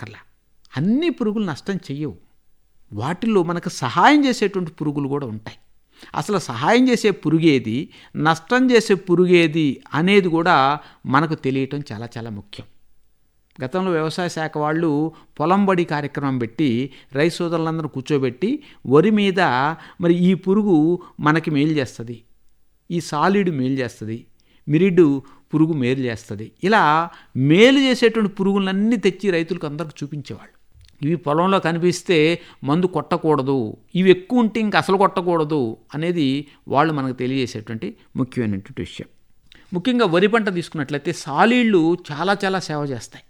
కొట్టక్కర్లా అన్ని పురుగులు నష్టం చెయ్యవు వాటిల్లో మనకు సహాయం చేసేటువంటి పురుగులు కూడా ఉంటాయి అసలు సహాయం చేసే పురుగేది నష్టం చేసే పురుగేది అనేది కూడా మనకు తెలియటం చాలా చాలా ముఖ్యం గతంలో వ్యవసాయ శాఖ వాళ్ళు పొలం బడి కార్యక్రమం పెట్టి రైతు సోదరులందరూ కూర్చోబెట్టి వరి మీద మరి ఈ పురుగు మనకి మేలు చేస్తుంది ఈ సాలిడ్ మేలు చేస్తుంది మిరిడు పురుగు మేలు చేస్తుంది ఇలా మేలు చేసేటువంటి పురుగులన్నీ తెచ్చి రైతులకు అందరికి చూపించేవాళ్ళు ఇవి పొలంలో కనిపిస్తే మందు కొట్టకూడదు ఇవి ఎక్కువ ఉంటే ఇంక అసలు కొట్టకూడదు అనేది వాళ్ళు మనకు తెలియజేసేటువంటి ముఖ్యమైనటువంటి విషయం ముఖ్యంగా వరి పంట తీసుకున్నట్లయితే సాలీళ్ళు చాలా చాలా సేవ చేస్తాయి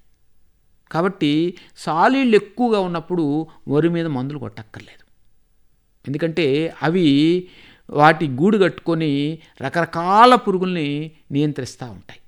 కాబట్టి సాలీళ్ళు ఎక్కువగా ఉన్నప్పుడు వరి మీద మందులు కొట్టక్కర్లేదు ఎందుకంటే అవి వాటి గూడు కట్టుకొని రకరకాల పురుగుల్ని నియంత్రిస్తూ ఉంటాయి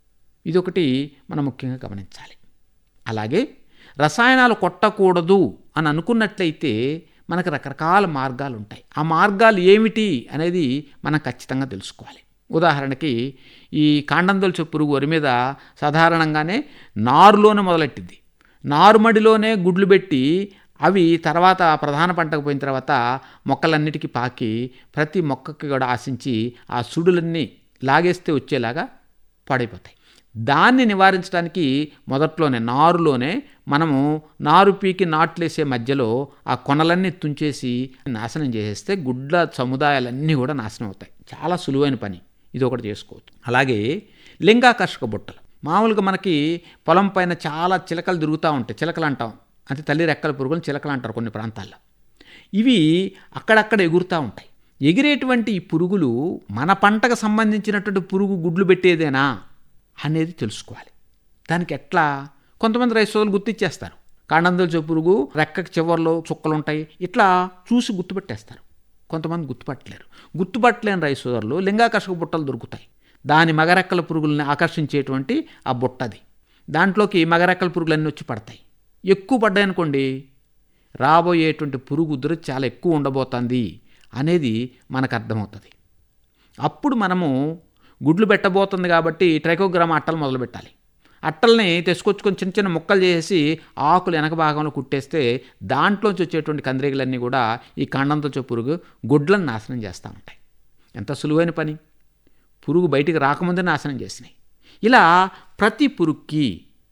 ఇదొకటి మనం ముఖ్యంగా గమనించాలి అలాగే రసాయనాలు కొట్టకూడదు అని అనుకున్నట్లయితే మనకు రకరకాల మార్గాలు ఉంటాయి ఆ మార్గాలు ఏమిటి అనేది మనం ఖచ్చితంగా తెలుసుకోవాలి ఉదాహరణకి ఈ కాండందొలచు పురుగు వరి మీద సాధారణంగానే నారులోనే మొదలెట్టింది నారుమడిలోనే గుడ్లు పెట్టి అవి తర్వాత ప్రధాన పంటకు పోయిన తర్వాత మొక్కలన్నిటికీ పాకి ప్రతి మొక్కకి కూడా ఆశించి ఆ సుడులన్నీ లాగేస్తే వచ్చేలాగా పాడైపోతాయి దాన్ని నివారించడానికి మొదట్లోనే నారులోనే మనము నారు పీకి నాట్లేసే మధ్యలో ఆ కొనలన్నీ తుంచేసి నాశనం చేసేస్తే గుడ్ల సముదాయాలన్నీ కూడా నాశనం అవుతాయి చాలా సులువైన పని ఇది ఒకటి చేసుకోవచ్చు అలాగే లింగాకర్షక బుట్టలు మామూలుగా మనకి పొలం పైన చాలా చిలకలు తిరుగుతూ ఉంటాయి చిలకలు అంటాం అంటే తల్లి రెక్కల పురుగులు చిలకలు అంటారు కొన్ని ప్రాంతాల్లో ఇవి అక్కడక్కడ ఎగురుతూ ఉంటాయి ఎగిరేటువంటి ఈ పురుగులు మన పంటకు సంబంధించినటువంటి పురుగు గుడ్లు పెట్టేదేనా అనేది తెలుసుకోవాలి దానికి ఎట్లా కొంతమంది రైతు సోదరులు గుర్తిచ్చేస్తారు కాండందల పురుగు రెక్కకి చివర్లో చుక్కలు ఉంటాయి ఇట్లా చూసి గుర్తుపెట్టేస్తారు కొంతమంది గుర్తుపట్టలేరు గుర్తుపట్టలేని రైతు సోదరులు లింగాకర్షక బుట్టలు దొరుకుతాయి దాని మగరెక్కల పురుగుల్ని ఆకర్షించేటువంటి ఆ బుట్టది దాంట్లోకి మగరెక్కల పురుగులన్నీ వచ్చి పడతాయి ఎక్కువ పడ్డాయనుకోండి రాబోయేటువంటి పురుగు ఉధృతి చాలా ఎక్కువ ఉండబోతుంది అనేది మనకు అర్థమవుతుంది అప్పుడు మనము గుడ్లు పెట్టబోతుంది కాబట్టి ట్రైకోగ్రామ్ అట్టలు మొదలు పెట్టాలి అట్టల్ని తెచ్చుకొచ్చుకొని చిన్న చిన్న ముక్కలు చేసి ఆకులు వెనక భాగంలో కుట్టేస్తే దాంట్లోంచి వచ్చేటువంటి కందిరీగలన్నీ కూడా ఈ కాండంతో పురుగు గుడ్లను నాశనం చేస్తూ ఉంటాయి ఎంత సులువైన పని పురుగు బయటికి రాకముందే నాశనం చేసినాయి ఇలా ప్రతి పురుగుకి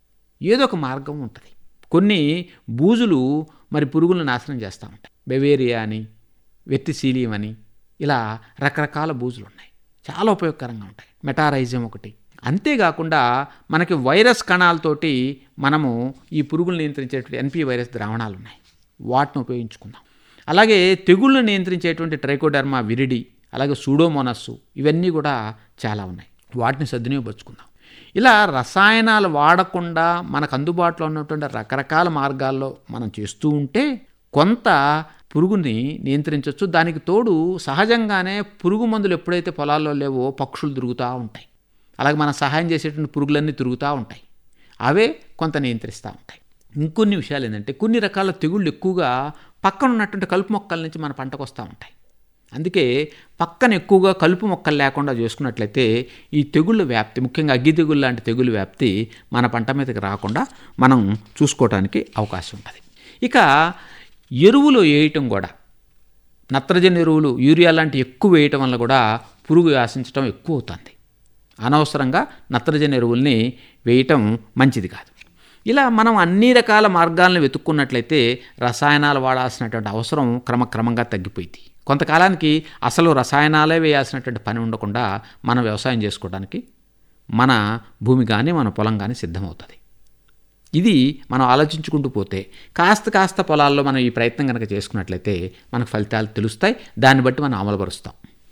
ఏదో ఒక మార్గం ఉంటుంది కొన్ని బూజులు మరి పురుగులను నాశనం చేస్తూ ఉంటాయి బెవేరియా అని వెత్తిశీలియం అని ఇలా రకరకాల బూజులు ఉన్నాయి చాలా ఉపయోగకరంగా ఉంటాయి మెటారైజం ఒకటి అంతేకాకుండా మనకి వైరస్ కణాలతోటి మనము ఈ పురుగులు నియంత్రించేటువంటి ఎన్పి వైరస్ ద్రావణాలు ఉన్నాయి వాటిని ఉపయోగించుకుందాం అలాగే తెగుళ్ళు నియంత్రించేటువంటి ట్రైకోడర్మా విరిడి అలాగే సూడోమోనస్సు ఇవన్నీ కూడా చాలా ఉన్నాయి వాటిని సద్వినియోగపరుచుకుందాం ఇలా రసాయనాలు వాడకుండా మనకు అందుబాటులో ఉన్నటువంటి రకరకాల మార్గాల్లో మనం చేస్తూ ఉంటే కొంత పురుగుని నియంత్రించవచ్చు దానికి తోడు సహజంగానే పురుగు మందులు ఎప్పుడైతే పొలాల్లో లేవో పక్షులు తిరుగుతూ ఉంటాయి అలాగే మనం సహాయం చేసేటువంటి పురుగులన్నీ తిరుగుతూ ఉంటాయి అవే కొంత నియంత్రిస్తూ ఉంటాయి ఇంకొన్ని విషయాలు ఏంటంటే కొన్ని రకాల తెగుళ్ళు ఎక్కువగా పక్కన ఉన్నటువంటి కలుపు మొక్కల నుంచి మన పంటకు వస్తూ ఉంటాయి అందుకే పక్కన ఎక్కువగా కలుపు మొక్కలు లేకుండా చేసుకున్నట్లయితే ఈ తెగుళ్ళ వ్యాప్తి ముఖ్యంగా అగ్గి తెగుళ్ళు లాంటి తెగుళ్ళ వ్యాప్తి మన పంట మీదకి రాకుండా మనం చూసుకోవడానికి అవకాశం ఉంటుంది ఇక ఎరువులు వేయటం కూడా నత్రజని ఎరువులు యూరియా లాంటి ఎక్కువ వేయటం వల్ల కూడా పురుగు ఆశించడం ఎక్కువ అవుతుంది అనవసరంగా నత్రజని ఎరువుల్ని వేయటం మంచిది కాదు ఇలా మనం అన్ని రకాల మార్గాలను వెతుక్కున్నట్లయితే రసాయనాలు వాడాల్సినటువంటి అవసరం క్రమక్రమంగా తగ్గిపోయింది కొంతకాలానికి అసలు రసాయనాలే వేయాల్సినటువంటి పని ఉండకుండా మనం వ్యవసాయం చేసుకోవడానికి మన భూమి కానీ మన పొలం కానీ సిద్ధమవుతుంది ఇది మనం ఆలోచించుకుంటూ పోతే కాస్త కాస్త పొలాల్లో మనం ఈ ప్రయత్నం కనుక చేసుకున్నట్లయితే మనకు ఫలితాలు తెలుస్తాయి దాన్ని బట్టి మనం అమలుపరుస్తాం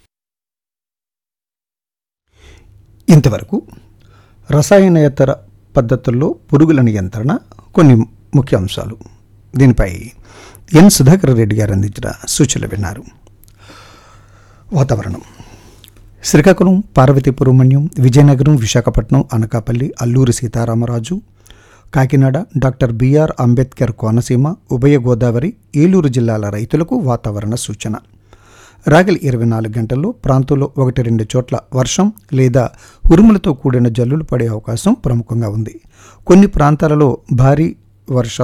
ఇంతవరకు రసాయనేతర పద్ధతుల్లో పురుగుల నియంత్రణ కొన్ని ముఖ్య అంశాలు దీనిపై ఎన్ సుధాకర్ రెడ్డి గారు అందించిన సూచనలు విన్నారు వాతావరణం శ్రీకాకుళం పార్వతీపురం మన్యం విజయనగరం విశాఖపట్నం అనకాపల్లి అల్లూరి సీతారామరాజు కాకినాడ డాక్టర్ బిఆర్ అంబేద్కర్ కోనసీమ ఉభయ గోదావరి ఏలూరు జిల్లాల రైతులకు వాతావరణ సూచన రాగలి ఇరవై నాలుగు గంటల్లో ప్రాంతంలో ఒకటి రెండు చోట్ల వర్షం లేదా ఉరుములతో కూడిన జల్లులు పడే అవకాశం ప్రముఖంగా ఉంది కొన్ని ప్రాంతాలలో భారీ వర్షాలు